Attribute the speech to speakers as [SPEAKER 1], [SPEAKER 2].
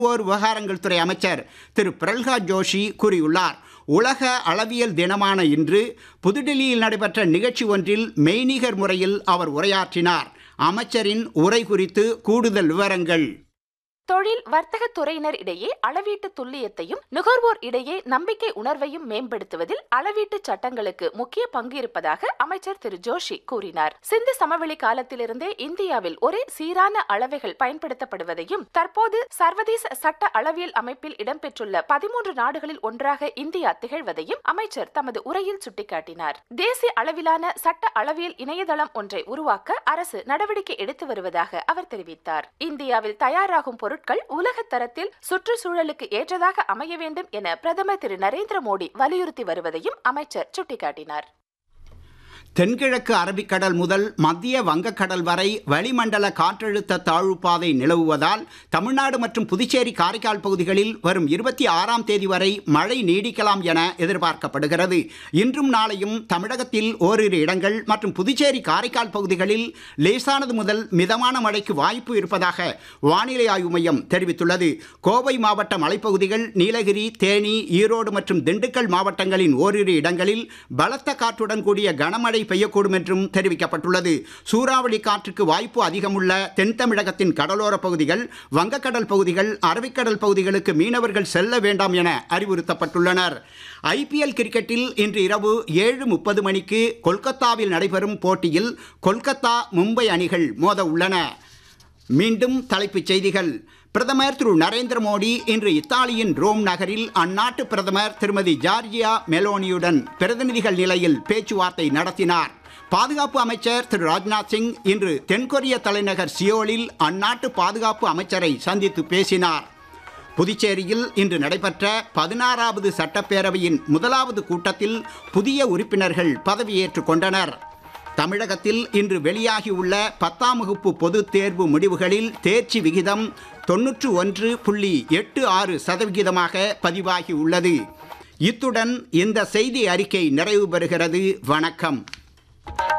[SPEAKER 1] நுகர்வோர் விவகாரங்கள் துறை அமைச்சர் திரு பிரல்ஹாத் ஜோஷி கூறியுள்ளார் உலக அளவியல் தினமான இன்று புதுடில்லியில் நடைபெற்ற நிகழ்ச்சி ஒன்றில் மெய்நிகர் முறையில் அவர் உரையாற்றினார் அமைச்சரின் உரை குறித்து கூடுதல் விவரங்கள்
[SPEAKER 2] தொழில் வர்த்தக துறையினர் இடையே அளவீட்டு துல்லியத்தையும் நுகர்வோர் இடையே நம்பிக்கை உணர்வையும் மேம்படுத்துவதில் அளவீட்டு சட்டங்களுக்கு முக்கிய பங்கு இருப்பதாக அமைச்சர் திரு ஜோஷி கூறினார் சிந்து சமவெளி காலத்திலிருந்தே இந்தியாவில் ஒரே சீரான அளவைகள் பயன்படுத்தப்படுவதையும் தற்போது சர்வதேச சட்ட அளவியல் அமைப்பில் இடம்பெற்றுள்ள பதிமூன்று நாடுகளில் ஒன்றாக இந்தியா திகழ்வதையும் அமைச்சர் தமது உரையில் சுட்டிக்காட்டினார் தேசிய அளவிலான சட்ட அளவியல் இணையதளம் ஒன்றை உருவாக்க அரசு நடவடிக்கை எடுத்து வருவதாக அவர் தெரிவித்தார் இந்தியாவில் தயாராகும் பொருட்கள் உலக தரத்தில் சுற்றுச்சூழலுக்கு ஏற்றதாக அமைய வேண்டும் என பிரதமர் திரு நரேந்திர மோடி வலியுறுத்தி வருவதையும் அமைச்சர் சுட்டிக்காட்டினார்
[SPEAKER 1] தென்கிழக்கு அரபிக்கடல் முதல் மத்திய வங்கக்கடல் வரை வளிமண்டல காற்றழுத்த தாழ்வு பாதை நிலவுவதால் தமிழ்நாடு மற்றும் புதுச்சேரி காரைக்கால் பகுதிகளில் வரும் இருபத்தி ஆறாம் தேதி வரை மழை நீடிக்கலாம் என எதிர்பார்க்கப்படுகிறது இன்றும் நாளையும் தமிழகத்தில் ஓரிரு இடங்கள் மற்றும் புதுச்சேரி காரைக்கால் பகுதிகளில் லேசானது முதல் மிதமான மழைக்கு வாய்ப்பு இருப்பதாக வானிலை ஆய்வு மையம் தெரிவித்துள்ளது கோவை மாவட்ட மலைப்பகுதிகள் நீலகிரி தேனி ஈரோடு மற்றும் திண்டுக்கல் மாவட்டங்களின் ஓரிரு இடங்களில் பலத்த காற்றுடன் கூடிய கனமழை பெய்யக்கூடும் என்றும் தெரிவிக்கப்பட்டுள்ளது சூறாவளி காற்றுக்கு வாய்ப்பு அதிகமுள்ள தென் தமிழகத்தின் கடலோர பகுதிகள் வங்கக்கடல் பகுதிகள் அரபிக்கடல் பகுதிகளுக்கு மீனவர்கள் செல்ல வேண்டாம் என அறிவுறுத்தப்பட்டுள்ளனர் ஐபிஎல் கிரிக்கெட்டில் இன்று இரவு ஏழு முப்பது மணிக்கு கொல்கத்தாவில் நடைபெறும் போட்டியில் கொல்கத்தா மும்பை அணிகள் மோத உள்ளன மீண்டும் தலைப்புச் செய்திகள் பிரதமர் திரு நரேந்திர மோடி இன்று இத்தாலியின் ரோம் நகரில் அந்நாட்டு பிரதமர் திருமதி ஜார்ஜியா மெலோனியுடன் பிரதிநிதிகள் நிலையில் பேச்சுவார்த்தை நடத்தினார் பாதுகாப்பு அமைச்சர் திரு ராஜ்நாத் சிங் இன்று தென்கொரிய தலைநகர் சியோலில் அந்நாட்டு பாதுகாப்பு அமைச்சரை சந்தித்து பேசினார் புதுச்சேரியில் இன்று நடைபெற்ற பதினாறாவது சட்டப்பேரவையின் முதலாவது கூட்டத்தில் புதிய உறுப்பினர்கள் பதவியேற்றுக் கொண்டனர் தமிழகத்தில் இன்று வெளியாகியுள்ள பத்தாம் வகுப்பு பொதுத் தேர்வு முடிவுகளில் தேர்ச்சி விகிதம் தொன்னூற்று ஒன்று புள்ளி எட்டு ஆறு சதவிகிதமாக பதிவாகியுள்ளது இத்துடன் இந்த செய்தி அறிக்கை நிறைவு பெறுகிறது வணக்கம்